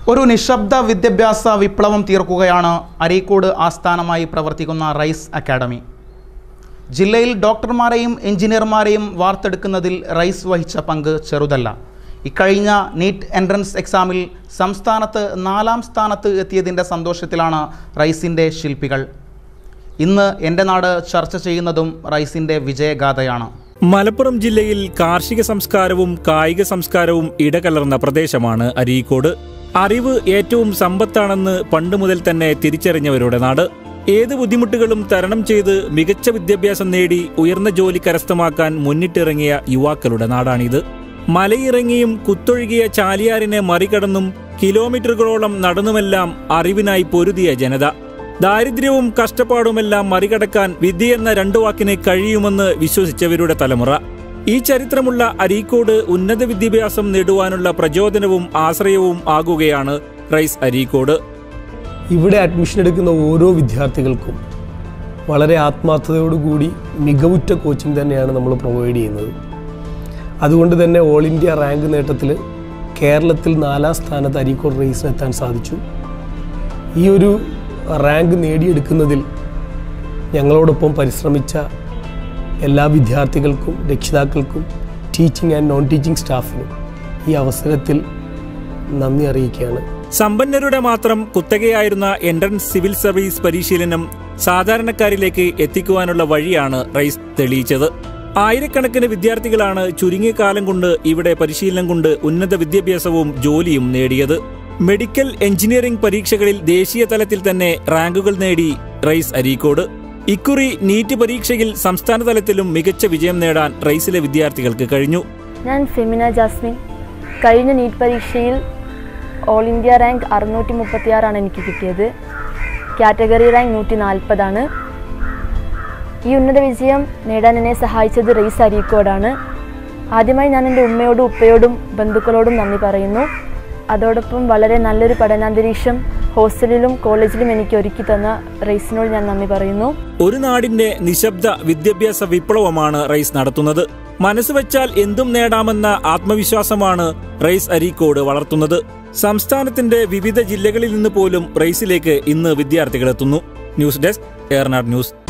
ഒരു നിശബ്ദ വിദ്യാഭ്യാസ വിപ്ലവം തീർക്കുകയാണ് അരീക്കോട് ആസ്ഥാനമായി പ്രവർത്തിക്കുന്ന റൈസ് അക്കാഡമി ജില്ലയിൽ ഡോക്ടർമാരെയും എഞ്ചിനീയർമാരെയും വാർത്തെടുക്കുന്നതിൽ റൈസ് വഹിച്ച പങ്ക് ചെറുതല്ല ഇക്കഴിഞ്ഞ നീറ്റ് എൻട്രൻസ് എക്സാമിൽ സംസ്ഥാനത്ത് നാലാം സ്ഥാനത്ത് എത്തിയതിൻ്റെ സന്തോഷത്തിലാണ് റൈസിൻ്റെ ശില്പികൾ ഇന്ന് എൻ്റെ നാട് ചർച്ച ചെയ്യുന്നതും റൈസിൻ്റെ വിജയഗാഥയാണ് മലപ്പുറം ജില്ലയിൽ കാർഷിക സംസ്കാരവും കായിക സംസ്കാരവും ഇടകലർന്ന പ്രദേശമാണ് അരീക്കോട് അറിവ് ഏറ്റവും സമ്പത്താണെന്ന് പണ്ട് മുതൽ തന്നെ തിരിച്ചറിഞ്ഞവരുടെ നാട് ഏത് ബുദ്ധിമുട്ടുകളും തരണം ചെയ്ത് മികച്ച വിദ്യാഭ്യാസം നേടി ഉയർന്ന ജോലി കരസ്ഥമാക്കാൻ മുന്നിട്ടിറങ്ങിയ യുവാക്കളുടെ നാടാണിത് മലയിറങ്ങിയും കുത്തൊഴുകിയ ചാലിയാറിനെ മറികടന്നും കിലോമീറ്ററുകളോളം നടന്നുമെല്ലാം അറിവിനായി പൊരുതിയ ജനത ദാരിദ്ര്യവും കഷ്ടപ്പാടുമെല്ലാം മറികടക്കാൻ വിദ്യയെന്ന രണ്ടു വാക്കിന് കഴിയുമെന്ന് വിശ്വസിച്ചവരുടെ തലമുറ ഈ ചരിത്രമുള്ള അരീക്കോട് ഉന്നത വിദ്യാഭ്യാസം നേടുവാനുള്ള പ്രചോദനവും ആശ്രയവും ആകുകയാണ് റൈസ് അരീക്കോട് ഇവിടെ അഡ്മിഷൻ എടുക്കുന്ന ഓരോ വിദ്യാർത്ഥികൾക്കും വളരെ ആത്മാർത്ഥതയോടുകൂടി മികവുറ്റ കോച്ചിങ് തന്നെയാണ് നമ്മൾ പ്രൊവൈഡ് ചെയ്യുന്നത് അതുകൊണ്ട് തന്നെ ഓൾ ഇന്ത്യ റാങ്ക് നേട്ടത്തിൽ കേരളത്തിൽ നാലാം സ്ഥാനത്ത് അരീക്കോട് റേസിന് എത്താൻ സാധിച്ചു ഈ ഒരു റാങ്ക് നേടിയെടുക്കുന്നതിൽ ഞങ്ങളോടൊപ്പം പരിശ്രമിച്ച എല്ലാ വിദ്യാർത്ഥികൾക്കും രക്ഷിതാക്കൾക്കും ടീച്ചിങ് ആൻഡ് നോൺ ടീച്ചിങ് സ്റ്റാഫിനും ഈ അവസരത്തിൽ നന്ദി അറിയിക്കുകയാണ് സമ്പന്നരുടെ മാത്രം കുത്തകയായിരുന്ന എൻട്രൻസ് സിവിൽ സർവീസ് പരിശീലനം സാധാരണക്കാരിലേക്ക് എത്തിക്കുവാനുള്ള വഴിയാണ് റൈസ് തെളിയിച്ചത് ആയിരക്കണക്കിന് വിദ്യാർത്ഥികളാണ് ചുരുങ്ങിയ കാലം കൊണ്ട് ഇവിടെ പരിശീലനം കൊണ്ട് ഉന്നത വിദ്യാഭ്യാസവും ജോലിയും നേടിയത് മെഡിക്കൽ എഞ്ചിനീയറിംഗ് പരീക്ഷകളിൽ ദേശീയ തലത്തിൽ തന്നെ റാങ്കുകൾ നേടി റൈസ് അരീക്കോട് ഇക്കുറി നീറ്റ് പരീക്ഷയിൽ സംസ്ഥാന തലത്തിലും മികച്ച വിജയം നേടാൻ റൈസിലെ വിദ്യാർത്ഥികൾക്ക് കഴിഞ്ഞു ഞാൻ ഫെമിന ജാസ്മിൻ കഴിഞ്ഞ നീറ്റ് പരീക്ഷയിൽ ഓൾ ഇന്ത്യ റാങ്ക് അറുന്നൂറ്റി മുപ്പത്തിയാറാണ് എനിക്ക് കിട്ടിയത് കാറ്റഗറി റാങ്ക് നൂറ്റി നാൽപ്പതാണ് ഈ ഉന്നത വിജയം നേടാൻ എന്നെ സഹായിച്ചത് റെയ്സ് അരീക്കോടാണ് ആദ്യമായി ഞാൻ എൻ്റെ ഉമ്മയോടും ഉപ്പയോടും ബന്ധുക്കളോടും നന്ദി പറയുന്നു അതോടൊപ്പം വളരെ നല്ലൊരു പഠനാന്തരീക്ഷം ഹോസ്റ്റലിലും കോളേജിലും എനിക്ക് ഒരുക്കി തന്ന റെയ്സിനോട് ഞാൻ നന്ദി പറയുന്നു ഒരു നാടിന്റെ നിശബ്ദ വിദ്യാഭ്യാസ വിപ്ലവമാണ് റൈസ് നടത്തുന്നത് മനസ്സ് വെച്ചാൽ എന്തും നേടാമെന്ന ആത്മവിശ്വാസമാണ് റൈസ് അരീക്കോട് വളർത്തുന്നത് സംസ്ഥാനത്തിന്റെ വിവിധ ജില്ലകളിൽ നിന്ന് പോലും റൈസിലേക്ക് ഇന്ന് വിദ്യാർത്ഥികളെത്തുന്നു ന്യൂസ് ഡെസ്ക് ഏർനാട് ന്യൂസ്